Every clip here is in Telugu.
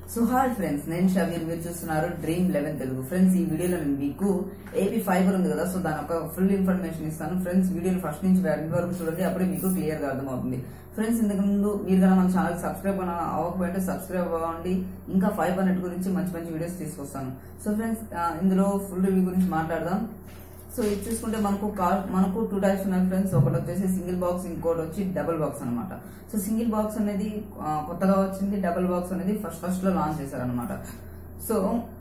సో హాయ్ ఫ్రెండ్స్ నేను షబీర్ మీరు చూస్తున్నారు డ్రీమ్ లెవెన్ తెలుగు ఫ్రెండ్స్ ఈ వీడియోలో నేను మీకు ఏపీ ఫైబర్ ఉంది కదా సో దాని ఒక ఫుల్ ఇన్ఫర్మేషన్ ఇస్తాను ఫ్రెండ్స్ వీడియోని ఫస్ట్ నుంచి ఎండ్ వరకు చూడండి అప్పుడే మీకు క్లియర్ గా అర్థమవుతుంది ఫ్రెండ్స్ ఇంతకు ముందు మీరు కనుక మన ఛానల్ సబ్స్క్రైబ్ అవ్వకపోతే సబ్స్క్రైబ్ అవ్వండి ఇంకా ఫైబర్ నెట్ గురించి మంచి మంచి వీడియోస్ తీసుకొస్తాను సో ఫ్రెండ్స్ ఇందులో ఫుల్ రివ్యూ గురించి మాట్లాడదాం సో ఇది చూసుకుంటే మనకు కా- మనకు టూ టైప్స్ ఉన్నాయి ఫ్రెండ్స్ ఒకటి వచ్చేసి సింగిల్ బాక్స్ ఇంకోటి వచ్చి డబుల్ బాక్స్ అన్నమాట సో సింగిల్ బాక్స్ అనేది ఆ, కొత్తగా వచ్చింది డబుల్ బాక్స్ అనేది ఫస్ట్ ఫస్ట్ లో లాంచ్ చేశారనమాట సో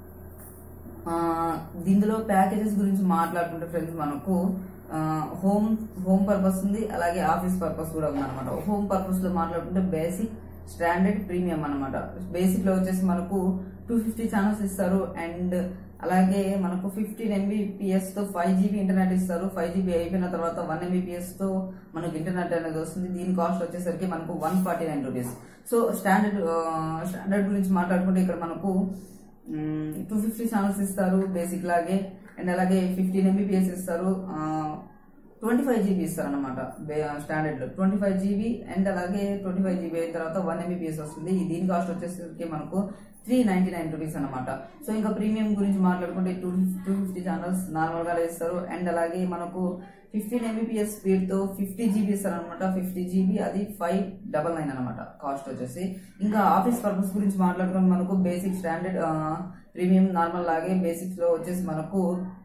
ఆ, దీనిలో ప్యాకేజెస్ గురించి మాట్లాడుకుంటే ఫ్రెండ్స్ మనకు ఆ, హోమ్ హోమ్ పర్పస్ ఉంది అలాగే ఆఫీస్ పర్పస్ కూడా ఉంది అనమాట హోమ్ పర్పస్ లో మాట్లాడుకుంటే బేసిక్ స్టాండర్డ్ ప్రీమియం అనమాట బేసిక్ లో వచ్చేసి మనకు టూ ఫిఫ్టీ ఛానల్స్ ఇస్తారు అండ్ అలాగే మనకు ఫిఫ్టీన్ ఎంబీపీఎస్ తో ఫైవ్ జీబీ ఇంటర్నెట్ ఇస్తారు ఫైవ్ జీబీ అయిపోయిన తర్వాత వన్ ఎంబీపీఎస్ తో మనకు ఇంటర్నెట్ అనేది వస్తుంది దీని కాస్ట్ వచ్చేసరికి మనకు one forty nine rupees so standard standard గురించి మాట్లాడుకుంటే ఇక్కడ మనకు టూ ఫిఫ్టీ ఛానల్స్ ఇస్తారు బేసిక్ లాగే అండ్ అలాగే ఫిఫ్టీన్ ఎంబీపీఎస్ ఇస్తారు ట్వంటీ ఫైవ్ జీబీ ఇస్తారు అనమాట స్టాండర్డ్ లో ట్వంటీ ఫైవ్ జీబీ అండ్ అలాగే ట్వంటీ ఫైవ్ జీబీ అయిన తర్వాత వన్ ఎంబీపీఎస్ వస్తుంది ఈ దీని కాస్ట్ వచ్చేసరికి మనకు త్రీ నైన్టీ నైన్ రూపీస్ అనమాట సో ఇంకా ప్రీమియం గురించి మాట్లాడుకుంటే two two fifty channels normal గా ఇస్తారు అండ్ అలాగే మనకు ఫిఫ్టీన్ ఎంబీపీఎస్ స్పీడ్ తో ఫిఫ్టీ జీబీ ఇస్తారు అనమాట ఫిఫ్టీ జీబీ అది ఫైవ్ డబల్ నైన్ అనమాట కాస్ట్ వచ్చేసి ఇంకా ఆఫీస్ పర్పస్ గురించి మాట్లాడుకుంటే మనకు బేసిక్ స్టాండర్డ్ ప్రీమియం నార్మల్ లాగే బేసిక్స్ లో వచ్చేసి మనకు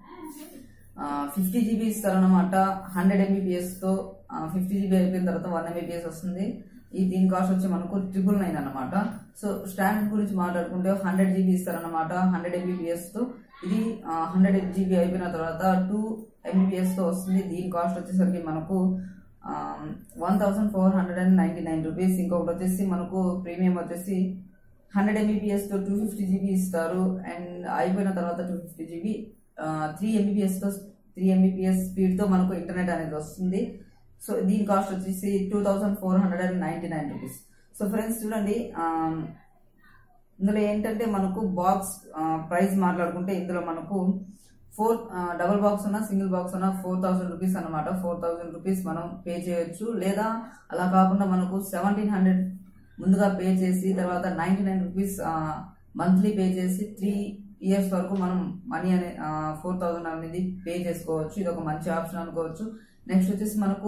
ఫిఫ్టీ జీబీ ఇస్తారనమాట హండ్రెడ్ ఎంబీపీఎస్ తో ఫిఫ్టీ జీబీ అయిపోయిన తర్వాత వన్ ఎంబీపీఎస్ వస్తుంది ఈ దీని కాస్ట్ వచ్చి మనకు ట్రిపుల్ నైన్ అనమాట సో స్టాండర్డ్ గురించి మాట్లాడుకుంటే హండ్రెడ్ జీబీ ఇస్తారనమాట హండ్రెడ్ ఎంబీపీఎస్ తో ఇది హండ్రెడ్ జీబీ అయిపోయిన తర్వాత టూ ఎంబీపీఎస్ తో వస్తుంది దీని కాస్ట్ వచ్చేసరికి మనకు one thousand four hundred and ninety nine rupees ఇంకొకటి వచ్చేసి మనకు ప్రీమియం వచ్చేసి హండ్రెడ్ ఎంబీపీఎస్ తో టూ ఫిఫ్టీ జీబీ ఇస్తారు అండ్ అయిపోయిన తర్వాత two fifty GB three Mbps తో త్రీ ఎంబీపీఎస్ స్పీడ్ తో మనకు ఇంటర్నెట్ అనేది వస్తుంది సో దీని కాస్ట్ వచ్చేసి two thousand four hundred and ninety nine rupees so friends చూడండి ఆ, ఇందులో ఏంటంటే మనకు బాక్స్ ప్రైస్ మాట్లాడుకుంటే ఇందులో మనకు ఫోర్ డబుల్ బాక్స్ ఉన్నా సింగిల్ బాక్స్ ఉన్నా ఫోర్ థౌసండ్ రూపీస్ అనమాట ఫోర్ థౌసండ్ రూపీస్ మనం పే చేయొచ్చు లేదా అలా కాకుండా మనకు సెవెంటీన్ హండ్రెడ్ ముందుగా పే చేసి తర్వాత ninety nine rupees monthly pay చేసి త్రీ ఇయర్స్ వరకు మనం మనీ అనే ఫోర్ థౌసండ్ అనేది పే చేసుకోవచ్చు ఇది ఒక మంచి ఆప్షన్ అనుకోవచ్చు నెక్స్ట్ వచ్చేసి మనకు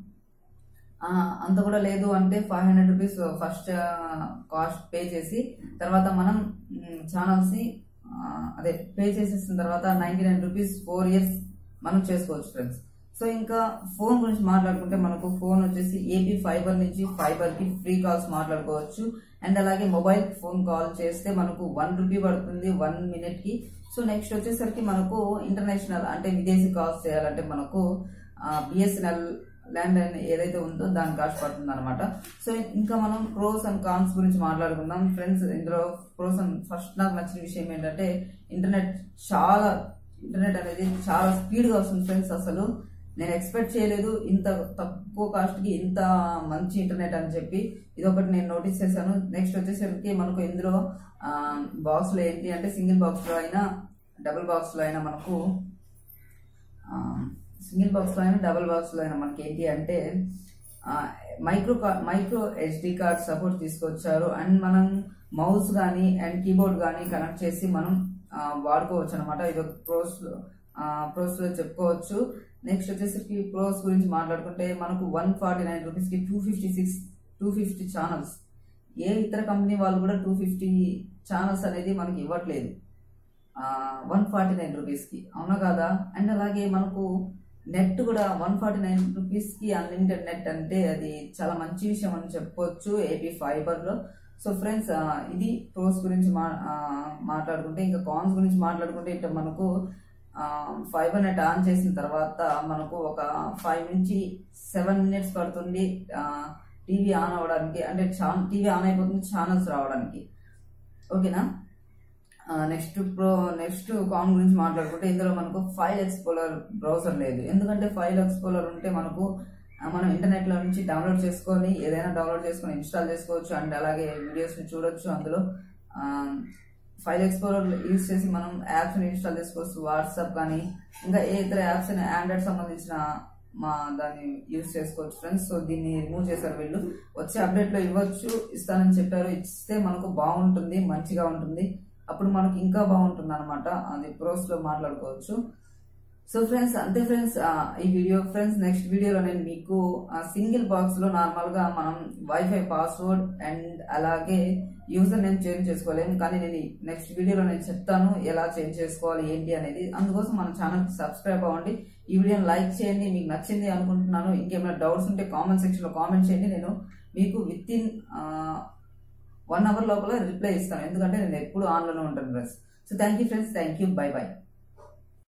ఆ, అంత కూడా లేదు అంటే five hundred rupees first cost pay చేసి తర్వాత మనం ఛానల్స్ ని ఆ, అదే పే చేసేసిన తర్వాత ninety nine rupees four years మనం చేసుకోవచ్చు ఫ్రెండ్స్ సో ఇంకా ఫోన్ గురించి మాట్లాడుకుంటే మనకు ఫోన్ వచ్చేసి ఏపీ ఫైబర్ నుంచి ఫైబర్ కి ఫ్రీ కాల్స్ మాట్లాడుకోవచ్చు అండ్ అలాగే మొబైల్ ఫోన్ కాల్ చేస్తే మనకు వన్ రూపీ పడుతుంది వన్ మినిట్ కి సో నెక్స్ట్ వచ్చేసరికి మనకు ఇంటర్నేషనల్ అంటే విదేశీ కాల్స్ చేయాలంటే మనకు బిఎస్ఎన్ఎల్ ల్యాండ్ లైన్ ఏదైతే ఉందో దాని కాస్ట్ పడుతుంది అనమాట సో ఇంకా మనం ప్రోస్ అండ్ కాన్స్ గురించి మాట్లాడుకుందాం ఫ్రెండ్స్ ఇందులో ప్రోస్ అండ్ ఫస్ట్ నాకు నచ్చిన విషయం ఏంటంటే ఇంటర్నెట్ చాలా ఇంటర్నెట్ అనేది చాలా స్పీడ్ గా వస్తుంది ఫ్రెండ్స్ అసలు నేను ఎక్స్పెక్ట్ చేయలేదు ఇంత తక్కువ కాస్ట్ కి ఇంత మంచి ఇంటర్నెట్ అని చెప్పి ఇది ఒకటి నేను నోటీస్ చేశాను నెక్స్ట్ వచ్చేసరికి మనకు ఇందులో బాక్స్ లో ఏంటి అంటే సింగిల్ బాక్స్ లో అయినా డబుల్ బాక్స్ లో అయినా మనకు సింగిల్ బాక్స్ లో అయినా డబుల్ బాక్స్ లో అయినా మనకి ఏంటి అంటే micro micro HD card support తీసుకొచ్చారు అండ్ మనం మౌస్ కానీ అండ్ కీబోర్డ్ కానీ కనెక్ట్ చేసి మనం ఆ, వాడుకోవచ్చు అనమాట ఇది ఒక ప్రోస్ ప్రోస్ లో చెప్పుకోవచ్చు నెక్స్ట్ వచ్చేసరికి ప్రోస్ గురించి మాట్లాడుకుంటే మనకు వన్ ఫార్టీ నైన్ రూపీస్ కి two fifty six two fifty channels ఏ ఇతర కంపెనీ వాళ్ళు కూడా టూ ఫిఫ్టీ ఛానల్స్ అనేది మనకి ఇవ్వట్లేదు వన్ ఫార్టీ నైన్ రూపీస్కి అవునా కాదా అండ్ అలాగే మనకు నెట్ కూడా వన్ ఫార్టీ నైన్ రూపీస్కి అన్లిమిటెడ్ నెట్ అంటే అది చాలా మంచి విషయం అని చెప్పుకోవచ్చు ఏపీ ఫైబర్లో సో ఫ్రెండ్స్ ఇది ప్రోస్ గురించి మా ఆ, మాట్లాడుకుంటే ఇంకా కాన్స్ గురించి మాట్లాడుకుంటే ఇట్లా మనకు ఫైబర్ నెట్ ఆన్ చేసిన తర్వాత మనకు ఒక ఫైవ్ నుంచి సెవెన్ మినిట్స్ పడుతుంది టీవీ ఆన్ అవ్వడానికి అంటే టీవీ ఆన్ అయిపోతుంది ఛానల్స్ రావడానికి ఓకేనా నెక్స్ట్ ప్రో నెక్స్ట్ కాన్ గురించి మాట్లాడుకుంటే ఇందులో మనకు ఫైల్ ఎక్స్ప్లోరర్ బ్రౌజర్ లేదు ఎందుకంటే ఫైల్ ఎక్స్ప్లోరర్ ఉంటే మనకు ఆ, మనం ఇంటర్నెట్ లో నుంచి డౌన్లోడ్ చేసుకొని ఏదైనా డౌన్లోడ్ చేసుకొని ఇన్స్టాల్ చేసుకోవచ్చు అండ్ అలాగే వీడియోస్ ని చూడొచ్చు అందులో ఫైల్ ఎక్స్ప్లోరర్ యూజ్ చేసి మనం యాప్స్ ని ఇన్స్టాల్ చేసుకోవచ్చు వాట్సాప్ కానీ ఇంకా ఏ ఇతర యాప్స్ ఆండ్రాయిడ్ సంబంధించిన మా దాన్ని యూస్ చేసుకోవచ్చు ఫ్రెండ్స్ సో దీన్ని రిమూవ్ చేశారు వీళ్ళు వచ్చే అప్డేట్ లో ఇవ్వచ్చు ఇస్తానని చెప్పారు ఇస్తే మనకు బాగుంటుంది మంచిగా ఉంటుంది అప్పుడు మనకు ఇంకా బాగుంటుంది అనమాట అది ప్రోస్ లో మాట్లాడుకోవచ్చు సో ఫ్రెండ్స్ అంతే ఫ్రెండ్స్ ఈ వీడియో ఫ్రెండ్స్ నెక్స్ట్ వీడియోలో నేను మీకు సింగిల్ బాక్స్ లో నార్మల్ గా మనం వైఫై పాస్వర్డ్ అండ్ అలాగే యూజర్ నేమ్ చేంజ్ చేసుకోలేము కానీ నేను నెక్స్ట్ వీడియోలో నేను చెప్తాను ఎలా చేంజ్ చేసుకోవాలి ఏంటి అనేది అందుకోసం మన ఛానల్ సబ్స్క్రైబ్ అవ్వండి ఈ వీడియోని లైక్ చేయండి మీకు నచ్చింది అనుకుంటున్నాను ఇంకేమైనా డౌట్స్ ఉంటే కామెంట్ సెక్షన్ లో కామెంట్ చేయండి నేను మీకు విత్ ఇన్ వన్ అవర్ లోపల రిప్లై ఇస్తాను ఎందుకంటే నేను ఎప్పుడు ఆన్లోనే ఉంటాను friends so thank you friends thank you bye by